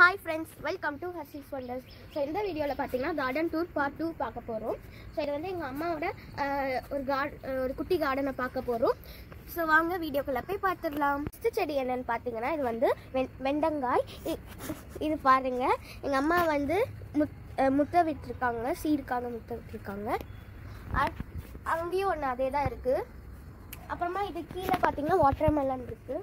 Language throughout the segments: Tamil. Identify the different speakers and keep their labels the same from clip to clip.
Speaker 1: Hi friends welcome to Harshi's wonders so இந்த வீடியோவில் பார்த்தீங்கன்னா கார்டன் டூர் பார்ட் டூ பார்க்க போகிறோம் ஸோ இது வந்து எங்கள் அம்மாவோட அஹ், ஒரு கார்ட் ஒரு குட்டி கார்டனை பார்க்க போகிறோம் ஸோ வாங்க வீடியோக்குள்ளே போய் பார்த்துடலாம் ஃபஸ்ட்டு செடி என்னன்னு பார்த்தீங்கன்னா இது வந்து வெண் வெண்டங்காய் இ- இது பாருங்க எங்கள் அம்மா வந்து முத் அஹ், முட்டை விட்டுருக்காங்க சீடுக்காக முட்டை விட்டுருக்காங்க அ- அங்கேயும் ஒன்று அதே தான் இருக்குது அப்புறமா இது கீழே பார்த்தீங்கன்னா வாட்டர் மெலன் இருக்குது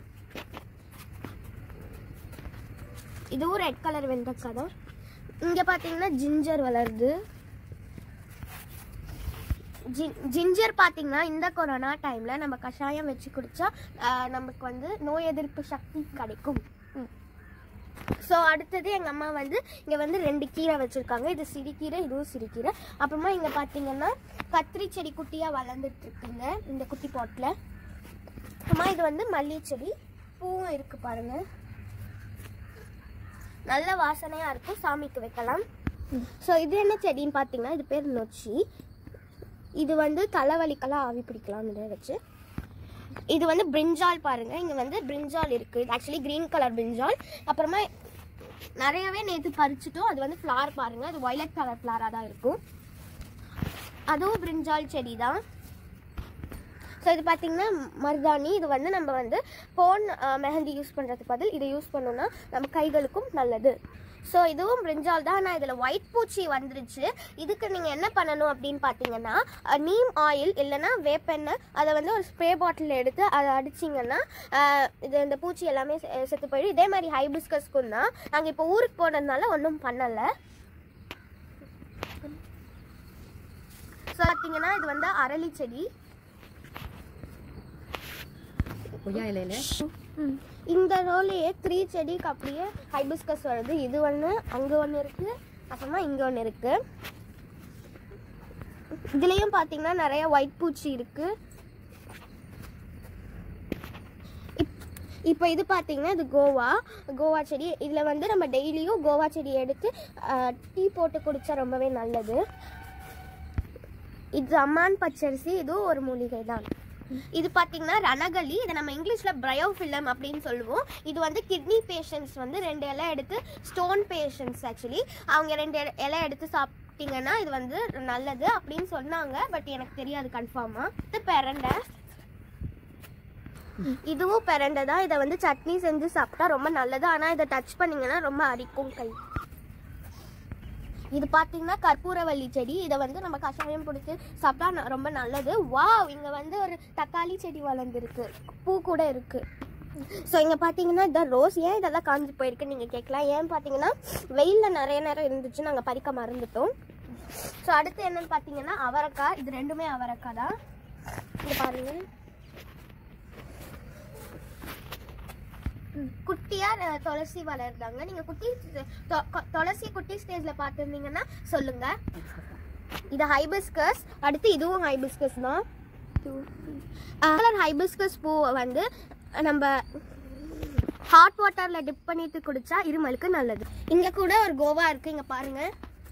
Speaker 1: இதுவும் ரெட் கலர் வெண்டைக்காய் தான் இங்கே பார்த்தீங்கன்னா ஜிஞ்சர் வளருது ஜின் ஜிஞ்சர் பார்த்தீங்கன்னா இந்த கொரோனா டைமில் நம்ம கஷாயம் வச்சு குடித்தா நமக்கு வந்து நோய் எதிர்ப்பு சக்தி கிடைக்கும் ஸோ அடுத்தது எங்கள் அம்மா வந்து இங்கே வந்து ரெண்டு கீரை வச்சுருக்காங்க இது சிறுகீரை இதுவும் சிறுகீரை அப்புறமா இங்கே பார்த்தீங்கன்னா கத்திரி செடி குட்டியாக வளர்ந்துட்டு இருக்குங்க இந்த குட்டி பாட்டில் அப்புறமா இது வந்து மல்லி செடி பூவும் இருக்குது பாருங்கள் நல்ல வாசனையாக இருக்கும் சாமிக்கு வைக்கலாம் ஸோ இது என்ன செடின்னு பார்த்தீங்கன்னா இது பேர் நொச்சி இது வந்து தலைவலிக்கெல்லாம் ஆவி பிடிக்கலாம் இதை வச்சு இது வந்து பிரிஞ்சால் பாருங்க இங்க வந்து பிரிஞ்சால் இருக்கு ஆக்சுவலி கிரீன் கலர் பிரிஞ்சால் அப்புறமா நிறையவே நேற்று பறிச்சுட்டோம் அது வந்து ஃப்ளார் பாருங்க அது வயலட் கலர் ஃப்ளாராக தான் இருக்கும் அதுவும் பிரிஞ்சால் செடி தான் ஸோ இது பார்த்தீங்கன்னா மருதாணி இது வந்து நம்ம வந்து ஃபோன் மெஹந்தி யூஸ் பண்ணுறதுக்கு பதில் இதை யூஸ் பண்ணோம்னா நம்ம கைகளுக்கும் நல்லது ஸோ இதுவும் பிரிஞ்சால் தான் ஆனால் இதில் ஒயிட் பூச்சி வந்துருச்சு இதுக்கு நீங்கள் என்ன பண்ணணும் அப்படின்னு பார்த்தீங்கன்னா அஹ், நீம் ஆயில் இல்லைன்னா வேப்பெண்ணெய் அதை வந்து ஒரு ஸ்ப்ரே பாட்டில் எடுத்து அதை அடிச்சிங்கன்னா அஹ், இது இந்த பூச்சி எல்லாமே செ- செத்து போயிடும் இதே மாதிரி ஹைபிஸ்கஸ்க்கும் தான் நாங்கள் இப்போ ஊருக்கு போனதுனால ஒன்றும் பண்ணலை ஸோ பார்த்தீங்கன்னா இது வந்து அரளி செடி
Speaker 2: கொய்யா இலையில
Speaker 1: இந்த ரோலையே த்ரீ செடிக்கு அப்படியே ஹைபிஸ்கஸ் வருது இது ஒன்று அங்கே ஒன்று இருக்குது அப்புறமா இங்கே ஒன்று இருக்குது இதுலேயும் பார்த்தீங்கன்னா நிறைய ஒயிட் பூச்சி இருக்குது இப்போ இது பார்த்தீங்கன்னா இது கோவா கோவா செடி இதில் வந்து நம்ம டெய்லியும் கோவா செடி எடுத்து டீ போட்டு குடித்தா ரொம்பவே நல்லது இது அம்மான் பச்சரிசி இதுவும் ஒரு மூலிகை தான் இது பார்த்தீங்கன்னா ரணகளி இதை நம்ம இங்கிலீஷில் பிரயோஃபிலம் அப்படின்னு சொல்லுவோம் இது வந்து கிட்னி பேஷண்ட்ஸ் வந்து ரெண்டு இலை எடுத்து ஸ்டோன் பேஷண்ட்ஸ் ஆக்சுவலி அவங்க ரெண்டு இலை- இலை எடுத்து சாப்பிட்டீங்கன்னா இது வந்து நல்லது அப்படின்னு சொன்னாங்க பட் எனக்கு தெரியாது கன்ஃபார்மாக இது பெரண்டை இதுவும் பெரண்டை தான் இதை வந்து சட்னி செஞ்சு சாப்பிட்டா ரொம்ப நல்லது ஆனால் இதை டச் பண்ணீங்கன்னா ரொம்ப அரிக்கும் கை இது பார்த்தீங்கன்னா கற்பூரவள்ளி செடி இதை வந்து நம்ம கஷாயம் பிடிச்சி சாப்பிட்டா ந- ரொம்ப நல்லது வாவ் இங்கே வந்து ஒரு தக்காளி செடி வளர்ந்துருக்கு பூ கூட இருக்கு ஸோ இங்கே பார்த்தீங்கன்னா இதான் ரோஸ் ஏன் இதெல்லாம் காஞ்சி போயிருக்கு நீங்கள் கேட்கலாம் ஏன் பார்த்தீங்கன்னா வெயிலில் நிறைய நேரம் இருந்துச்சு நாங்கள் பறிக்க மறந்துட்டோம் ஸோ அடுத்து என்னன்னு பார்த்தீங்கன்னா அவரைக்காய் இது ரெண்டுமே அவரைக்காய் தான் இங்கே பாருங்க குட்டியா அஹ், துளசி வளருதாங்க நீங்க குட்டி தொ- கொ- துளசி குட்டி ஸ்டேஜ்ல பார்த்துருந்தீங்கன்னா சொல்லுங்க இது ஹைபிஸ்கஸ் அடுத்து இதுவும் ஹைபிஸ்கஸ் தான் கலர் ஹைபிஸ்கஸ் பூ வந்து நம்ம ஹாட் வாட்டர்ல டிப் பண்ணிட்டு குடிச்சா இருமலுக்கு நல்லது இங்க கூட ஒரு கோவா இருக்கு இங்க பாருங்க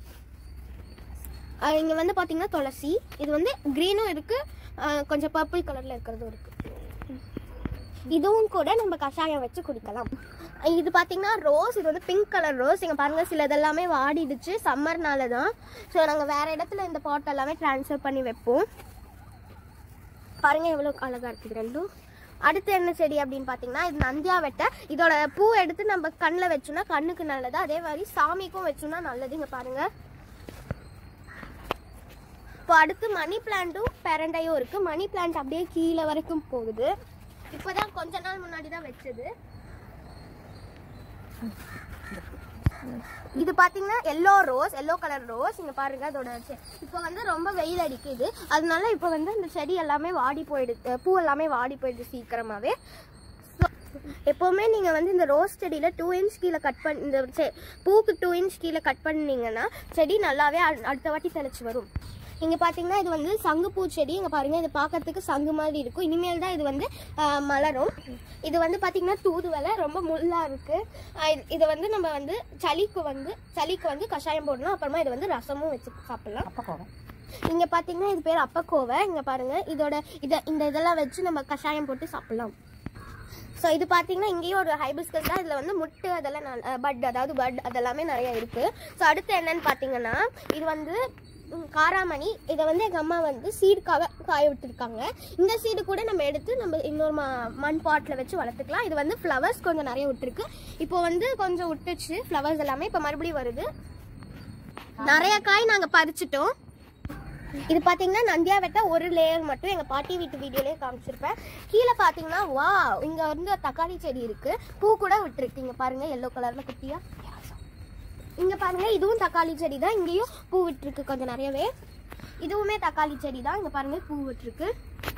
Speaker 1: அஹ், இங்க வந்து பாத்தீங்கன்னா துளசி இது வந்து கிரீனும் இருக்கு அஹ், கொஞ்சம் பர்பிள் கலர்ல இருக்கிறதும் இருக்கு இதுவும் கூட நம்ம கஷாயம் வச்சு குடிக்கலாம் இது பார்த்தீங்கன்னா ரோஸ் இது வந்து பிங்க் கலர் ரோஸ் இங்கே பாருங்கள் சில இதெல்லாமே வாடிடுச்சு சம்மர்னால தான் ஸோ நாங்கள் வேறு இடத்துல இந்த பாட் எல்லாமே ட்ரான்ஸ்ஃபர் பண்ணி வைப்போம் பாருங்கள் எவ்வளோ அழகாக இருக்குது ரெண்டும் அடுத்து என்ன செடி அப்படின்னு பார்த்தீங்கன்னா இது நந்தியா வெட்டை இதோட பூ எடுத்து நம்ம கண்ணில் வச்சோம்னா கண்ணுக்கு நல்லது அதே மாதிரி சாமிக்கும் வச்சோம்னா நல்லது இங்கே பாருங்கள் இப்போ அடுத்து மணி பிளான்ட்டும் பெரண்டையும் இருக்குது மணி பிளான்ட் அப்படியே கீழே வரைக்கும் போகுது இப்போதான் கொஞ்ச நாள் முன்னாடி தான் வச்சது இது பாத்தீங்கன்னா yellow rose yellow colour rose இங்க பாருங்க அதோட செ- இப்போ வந்து ரொம்ப வெயில் அடிக்குது அதனால இப்போ வந்து இந்த செடி எல்லாமே வாடி போயிடுது பூ எல்லாமே வாடி போயிடுது சீக்கிரமாவே So, எப்போவுமே நீங்கள் வந்து இந்த ரோஸ் செடியில் டூ இன்ச் கீழே கட் பண்ணி இந்த செ- பூக்கு டூ இன்ச் கீழே கட் பண்ணீங்கன்னா செடி நல்லாவே அ- அடுத்த வாட்டி தெளிச்சு வரும் இங்கே பார்த்தீங்கன்னா இது வந்து சங்குப்பூ செடி இங்கே பாருங்கள் இது பார்க்கறதுக்கு சங்கு மாதிரி இருக்கும் இனிமேல் தான் இது வந்து ஆ, மலரும் இது வந்து பார்த்தீங்கன்னா தூதுவலை ரொம்ப முள்ளாக இருக்குது இது வந்து நம்ம வந்து சளிக்கு வந்து சளிக்கு வந்து கஷாயம் போடணும் அப்புறமா இது வந்து ரசமும் வச்சு சாப்பிடலாம்
Speaker 2: அப்பா கோவம்
Speaker 1: இங்க பாத்தீங்கன்னா இது பேர் அப்பக்கோவை இங்க பாருங்க இதோட இத இந்த இதெல்லாம் வச்சு நம்ம கஷாயம் போட்டு சாப்பிடலாம் ஸோ இது பார்த்தீங்கன்னா இங்கேயும் ஒரு ஹைபிஸ்கஸ் தான் இதில் வந்து முட்டு அதெல்லாம் பட் அதாவது பட் அதெல்லாமே நிறைய இருக்குது ஸோ அடுத்து என்னன்னு பார்த்தீங்கன்னா இது வந்து ம், காராமணி இதை வந்து எங்கள் அம்மா வந்து சீடுக்காக காய விட்டுருக்காங்க இந்த சீடு கூட நம்ம எடுத்து நம்ம இன்னொரு ம மண் பாட்டில் வச்சு வளர்த்துக்கலாம் இது வந்து ஃப்ளவர்ஸ் கொஞ்சம் நிறைய விட்டுருக்கு இப்போ வந்து கொஞ்சம் விட்டுச்சு ஃப்ளவர்ஸ் எல்லாமே இப்போ மறுபடியும் வருது நிறைய காய் நாங்கள் பறிச்சிட்டோம் இது பார்த்தீங்கன்னா நந்தியா வெட்ட ஒரு லேயர் மட்டும் எங்கள் பாட்டி வீட்டு வீடியோலேயே காமிச்சிருப்பேன் கீழே பார்த்தீங்கன்னா வா இங்கே வந்து தக்காளி செடி இருக்கு பூ கூட விட்டுருக்கு இங்கே பாருங்க எல்லோ கலரில் குட்டியா இங்கே பாருங்க இதுவும் தக்காளி செடி தான் இங்கேயும் பூ விட்டுருக்கு கொஞ்சம் நிறையவே இதுவுமே தக்காளி செடி தான் இங்கே பாருங்க பூ விட்டுருக்கு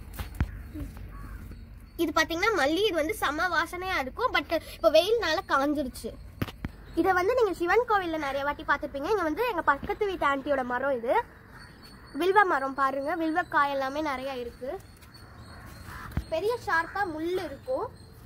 Speaker 1: இது பார்த்தீங்கன்னா மல்லி இது வந்து செம வாசனையாக இருக்கும் பட் இப்போ வெயில்னால காஞ்சிருச்சு இதை வந்து நீங்கள் சிவன் கோவிலில் நிறைய வாட்டி பார்த்துருப்பீங்க இங்கே வந்து எங்கள் பக்கத்து வீட்டு ஆண்டியோட மரம் இது வில்வ மரம் பாருங்க வில்வக்காய் எல்லாமே நிறைய இருக்கு பெரிய ஷார்ப்பா முள் இருக்கும்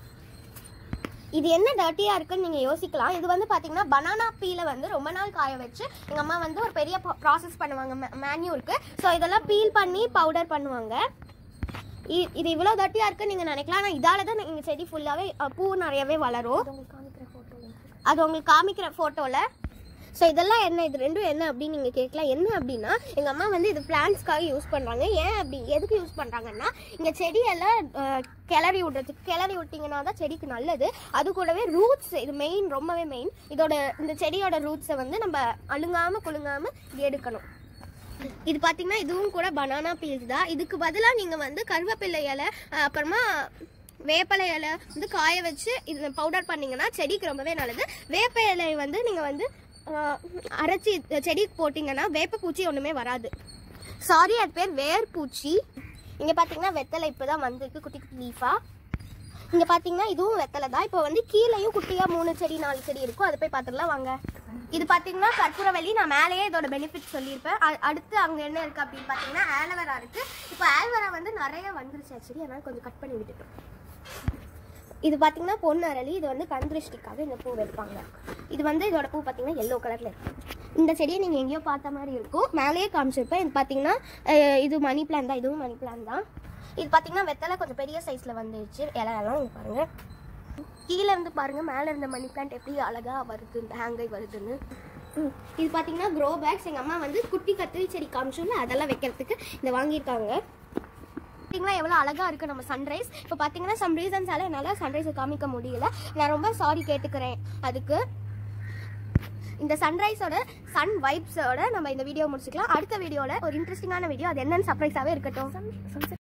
Speaker 1: இது என்ன டர்ட்டியா இருக்குன்னு நீங்க யோசிக்கலாம் இது வந்து பாத்தீங்கன்னா பனானா பீல வந்து ரொம்ப நாள் காய வச்சு எங்க அம்மா வந்து ஒரு பெரிய ப்ராசஸ் பண்ணுவாங்க மேன்யூருக்கு ஸோ இதெல்லாம் பீல் பண்ணி பவுடர் பண்ணுவாங்க இ- இது இவ்வளோ தட்டியா இருக்குன்னு நீங்க நினைக்கலாம் ஆனால் இதால தான் எங்க செடி ஃபுல்லாவே அஹ், பூ நிறையவே வளரும் அது உங்களுக்கு காமிக்கிற ஃபோட்டோவில் ஸோ இதெல்லாம் என்ன இது ரெண்டும் என்ன அப்படின்னு நீங்கள் கேட்கலாம் என்ன அப்படின்னா எங்கள் அம்மா வந்து இது பிளான்ஸ்க்காக யூஸ் பண்ணுறாங்க ஏன் அப்படி எதுக்கு யூஸ் பண்ணுறாங்கன்னா இங்கே செடியெல்லாம் அஹ், கிளறி விடுறதுக்கு கிளறி விட்டிங்கன்னா தான் செடிக்கு நல்லது அது கூடவே ரூட்ஸ் இது மெயின் ரொம்பவே மெயின் இதோட இந்த செடியோட ரூட்ஸை வந்து நம்ம அழுங்காமல் குலுங்காமல் இது எடுக்கணும் இது பார்த்தீங்கன்னா இதுவும் கூட பனானா பீல்ஸ் தான் இதுக்கு பதிலாக நீங்கள் வந்து கருவேப்பிலை இலை அஹ், அப்புறமா வேப்பலை இலை வந்து காய வச்சு இது பவுடர் பண்ணீங்கன்னா செடிக்கு ரொம்பவே நல்லது வேப்ப இலை வந்து நீங்கள் வந்து அஹ், அரைச்சி செடிக்கு போட்டிங்கன்னா வேப்ப பூச்சி ஒன்றுமே வராது சாரி அது பேர் வேர்பூச்சி இங்கே பார்த்தீங்கன்னா வெத்தலை இப்போ தான் வந்திருக்கு குட்டி குட்டி லீஃபாக இங்கே பார்த்தீங்கன்னா இதுவும் வெத்தலை தான் இப்போ வந்து கீழேயும் குட்டியாக மூணு செடி நாலு செடி இருக்கும் அதை போய் பார்த்துடலாம் வாங்க இது பார்த்தீங்கன்னா கற்பூரவள்ளி நான் மேலேயே இதோட பெனிஃபிட் சொல்லியிருப்பேன் அ- அடுத்து அங்கே என்ன இருக்குது அப்படின்னு பார்த்தீங்கன்னா ஆலோவேரா இருக்குது இப்போ ஆலோவேரா வந்து நிறைய வந்துருச்சு ஆக்சுவலி அதனால் கொஞ்சம் கட் பண்ணி விட்டுட்டோம் இது பார்த்தீங்கன்னா பொண்ணு அரளி இது வந்து கந்திருஷ்டிக்காக இந்த பூ வைப்பாங்க இது வந்து இதோட பூ பார்த்தீங்கன்னா எல்லோ கலரில் இருக்கும் இந்த செடியை நீங்கள் எங்கேயோ பார்த்த மாதிரி இருக்கும் மேலேயே காமிச்சிருப்பேன் இது பார்த்தீங்கன்னா அஹ், இது மணி பிளான் தான் இதுவும் மணி பிளான் தான் இது பார்த்தீங்கன்னா வெத்தலை கொஞ்சம் பெரிய சைஸில் வந்துருச்சு இலையெல்லாம் இங்க பாருங்க கீழே இருந்து பாருங்க மேலே இருந்த மணி பிளான்ட் எப்படி அழகா வருது இந்த ஹேங்கை வருதுன்னு ம். இது பார்த்தீங்கன்னா க்ரோ பேக்ஸ் எங்கள் அம்மா வந்து குட்டி கத்திரி செடி காமிச்சோம்ல அதெல்லாம் வைக்கிறதுக்கு இதை வாங்கியிருக்காங்க பார்த்தீங்களா எவ்வளோ அழகாக இருக்குது நம்ம சன்ரைஸ் இப்போ பார்த்தீங்கன்னா சம் ரீசன்ஸால என்னால் சன்ரைஸை காமிக்க முடியல நான் ரொம்ப சாரி கேட்டுக்கிறேன் அதுக்கு இந்த சன்ரைஸோட சன் வைப்ஸோட நம்ம இந்த வீடியோ முடிச்சுக்கலாம் அடுத்த வீடியோவில் ஒரு இன்ட்ரெஸ்டிங்கான வீடியோ அது என்னன்னு சர்ப்ரைஸாகவே இருக்கட்டும்